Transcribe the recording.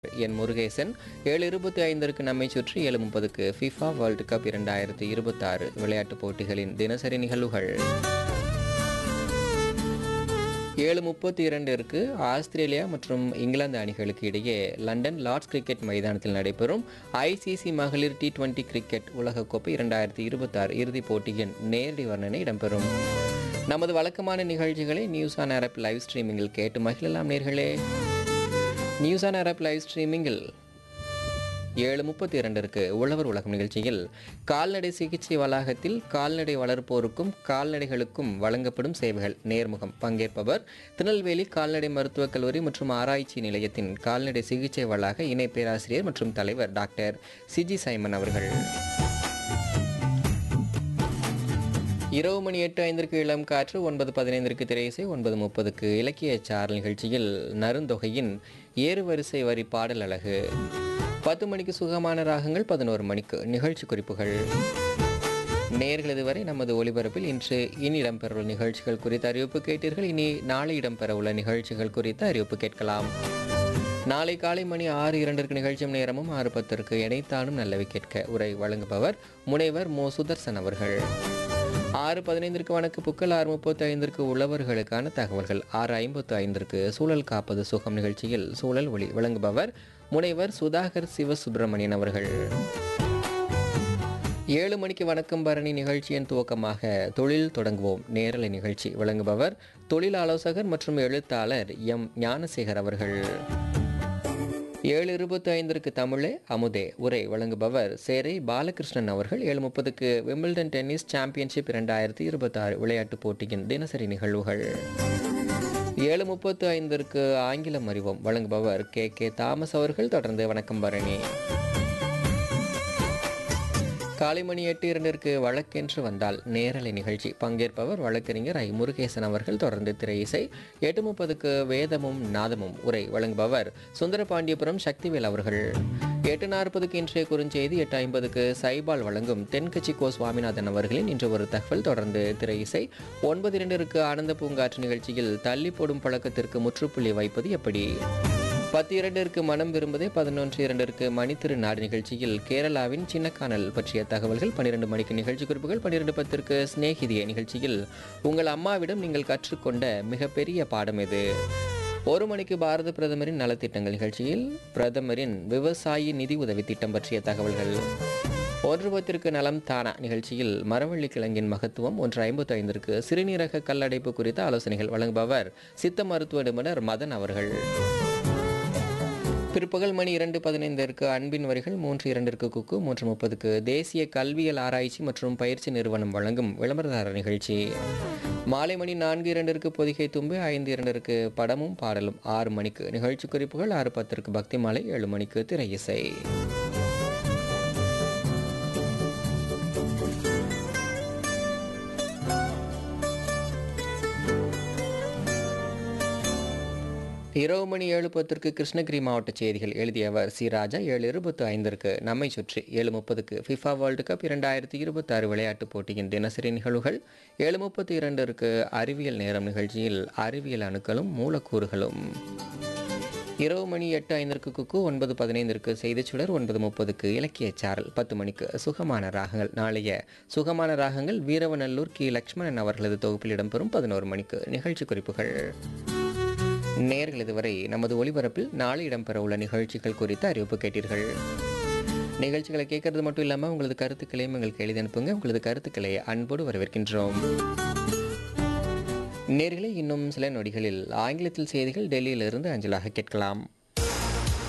என் முருகேசன் ஏழு இருபத்தி ஐந்திற்கு நம்மை சுற்றி ஏழு முப்பதுக்கு ஃபிஃபா வேர்ல்டு கப் இரண்டாயிரத்தி இருபத்தாறு விளையாட்டுப் போட்டிகளின் தினசரி நிகழ்வுகள் ஏழு முப்பத்தி இரண்டிற்கு ஆஸ்திரேலியா மற்றும் இங்கிலாந்து அணிகளுக்கு இடையே லண்டன் லார்ட்ஸ் கிரிக்கெட் மைதானத்தில் நடைபெறும் ஐசிசி மகளிர் டி டுவெண்டி கிரிக்கெட் உலகக்கோப்பை இரண்டாயிரத்தி இருபத்தாறு இறுதிப் போட்டியின் நேரடி வர்ணனை இடம்பெறும் நமது வழக்கமான நிகழ்ச்சிகளை நியூஸ் ஆன் ஆப் லைவ் ஸ்ட்ரீமிங்கில் கேட்டு மகிழலாம் நேர்களே நியூஸ் ஆன் ஆப் லைவ் ஸ்ட்ரீமிங்கில் ஏழு முப்பத்தி இரண்டிற்கு உழவர் உலகம் நிகழ்ச்சியில் கால்நடை சிகிச்சை வளாகத்தில் கால்நடை வளர்ப்போருக்கும் கால்நடைகளுக்கும் வழங்கப்படும் சேவைகள் நேர்முகம் பங்கேற்பவர் திருநெல்வேலி கால்நடை மருத்துவக் கல்லூரி மற்றும் ஆராய்ச்சி நிலையத்தின் கால்நடை சிகிச்சை வளாக இணை பேராசிரியர் மற்றும் தலைவர் டாக்டர் சிஜி சைமன் அவர்கள் இரவு மணி எட்டு ஐந்திற்கு இளம் காற்று ஒன்பது பதினைந்திற்கு திரையிசை ஒன்பது முப்பதுக்கு இலக்கிய சாரல் நிகழ்ச்சியில் நருந்தொகையின் ஏறுவரிசை வரி பாடல் அழகு பத்து மணிக்கு சுகமான ராகங்கள் பதினோரு மணிக்கு நிகழ்ச்சி குறிப்புகள் நேர்கள் இதுவரை நமது ஒலிபரப்பில் இன்று இனி இடம்பெறவுள்ள நிகழ்ச்சிகள் குறித்த அறிவிப்பு கேட்டீர்கள் இனி நாளை இடம்பெறவுள்ள நிகழ்ச்சிகள் குறித்த அறிவிப்பு கேட்கலாம் நாளை காலை மணி ஆறு இரண்டிற்கு நிகழ்ச்சியும் நேரமும் ஆறு பத்திற்கு இணைத்தானும் நல்லவை கேட்க உரை வழங்குபவர் முனைவர் மோ சுதர்சன் அவர்கள் ஆறு பதினைந்திற்கு வணக்கு புக்கள் ஆறு முப்பத்தி ஐந்திற்கு உழவர்களுக்கான தகவல்கள் ஆறு ஐம்பத்து ஐந்திற்கு சூழல் காப்பது சுகம் நிகழ்ச்சியில் சூழல் ஒளி வழங்குபவர் முனைவர் சுதாகர் சிவசுப்பிரமணியன் அவர்கள் ஏழு மணிக்கு வணக்கம் பரணி நிகழ்ச்சியின் துவக்கமாக தொழில் தொடங்குவோம் நேரலை நிகழ்ச்சி வழங்குபவர் தொழில் ஆலோசகர் மற்றும் எழுத்தாளர் எம் ஞானசேகர் அவர்கள் ஏழு இருபத்தி ஐந்திற்கு தமிழே அமுதே உரை வழங்குபவர் சேரை பாலகிருஷ்ணன் அவர்கள் ஏழு முப்பதுக்கு விம்பிள்டன் டென்னிஸ் சாம்பியன்ஷிப் இரண்டாயிரத்தி இருபத்தாறு விளையாட்டுப் போட்டியின் தினசரி நிகழ்வுகள் ஏழு முப்பத்து ஐந்திற்கு ஆங்கிலம் அறிவோம் வழங்குபவர் கே கே தாமஸ் அவர்கள் தொடர்ந்து வணக்கம் பரணி காலை மணி எட்டு இரண்டிற்கு வழக்கென்று வந்தால் நேரலை நிகழ்ச்சி பங்கேற்பவர் வழக்கறிஞர் ஐ முருகேசன் அவர்கள் தொடர்ந்து திரை இசை எட்டு முப்பதுக்கு வேதமும் நாதமும் உரை வழங்குபவர் சுந்தரபாண்டியபுரம் சக்திவேல் அவர்கள் எட்டு நாற்பதுக்கு இன்றைய குறுஞ்செய்தி எட்டு ஐம்பதுக்கு சைபால் வழங்கும் தென்கட்சி கோ சுவாமிநாதன் அவர்களின் இன்று ஒரு தகவல் தொடர்ந்து திரை இசை ஒன்பது இரண்டிற்கு ஆனந்த பூங்காற்று நிகழ்ச்சியில் தள்ளி போடும் பழக்கத்திற்கு முற்றுப்புள்ளி வைப்பது எப்படி பத்து இரண்டிற்கு மனம் விரும்புதே பதினொன்று இரண்டிற்கு மணித்திரு நாடு நிகழ்ச்சியில் கேரளாவின் சின்னக்கானல் பற்றிய தகவல்கள் பன்னிரண்டு மணிக்கு நிகழ்ச்சி குறிப்புகள் பன்னிரண்டு பத்திற்கு சிநேகிதிய நிகழ்ச்சியில் உங்கள் அம்மாவிடம் நீங்கள் கற்றுக்கொண்ட மிகப்பெரிய பாடம் எது ஒரு மணிக்கு பாரத பிரதமரின் நலத்திட்டங்கள் நிகழ்ச்சியில் பிரதமரின் விவசாயி நிதி உதவி திட்டம் பற்றிய தகவல்கள் ஒன்று பத்திற்கு நலம் தானா நிகழ்ச்சியில் மரவள்ளி கிழங்கின் மகத்துவம் ஒன்று ஐம்பத்தி ஐந்திற்கு சிறுநீரக கல்லடைப்பு குறித்த ஆலோசனைகள் வழங்குபவர் சித்த மருத்துவ நிபுணர் மதன் அவர்கள் பிற்பகல் மணி இரண்டு பதினைந்திற்கு அன்பின் வரிகள் மூன்று இரண்டிற்கு குக்கு மூன்று முப்பதுக்கு தேசிய கல்வியல் ஆராய்ச்சி மற்றும் பயிற்சி நிறுவனம் வழங்கும் விளம்பரதார நிகழ்ச்சி மாலை மணி நான்கு இரண்டிற்கு பொதிகை தும்பு ஐந்து இரண்டிற்கு படமும் பாடலும் ஆறு மணிக்கு நிகழ்ச்சி குறிப்புகள் ஆறு பத்திற்கு பக்தி மாலை ஏழு மணிக்கு திரை இசை இரவு மணி ஏழு பத்திற்கு கிருஷ்ணகிரி மாவட்ட செய்திகள் எழுதியவர் சி ராஜா ஏழு இருபத்து ஐந்திற்கு நம்மை சுற்றி ஏழு முப்பதுக்கு ஃபிஃபா வேர்ல்டு கப் இரண்டாயிரத்தி இருபத்தாறு விளையாட்டுப் போட்டியின் தினசரி நிகழ்வுகள் ஏழு முப்பத்தி இரண்டிற்கு அறிவியல் நேரம் நிகழ்ச்சியில் அறிவியல் அணுக்களும் மூலக்கூறுகளும் இரவு மணி எட்டு ஐந்திற்கு குக்கு ஒன்பது பதினைந்திற்கு செய்திச் சுடர் ஒன்பது முப்பதுக்கு இலக்கிய சாரல் பத்து மணிக்கு சுகமான ராகங்கள் நாளைய சுகமான ராகங்கள் வீரவநல்லூர் கி லக்ஷ்மணன் அவர்களது தொகுப்பில் இடம்பெறும் பதினோரு மணிக்கு நிகழ்ச்சி குறிப்புகள் நேர்கள் இதுவரை நமது ஒளிபரப்பில் நாளை இடம்பெறவுள்ள நிகழ்ச்சிகள் குறித்து அறிவிப்பு கேட்டீர்கள் நிகழ்ச்சிகளை கேட்கறது மட்டும் இல்லாமல் உங்களது கருத்துக்களையும் எங்களுக்கு எழுதி அனுப்புங்க உங்களது கருத்துக்களை அன்போடு வரவேற்கின்றோம் நேர்களை இன்னும் சில நொடிகளில் ஆங்கிலத்தில் செய்திகள் டெல்லியிலிருந்து அஞ்சலாக கேட்கலாம்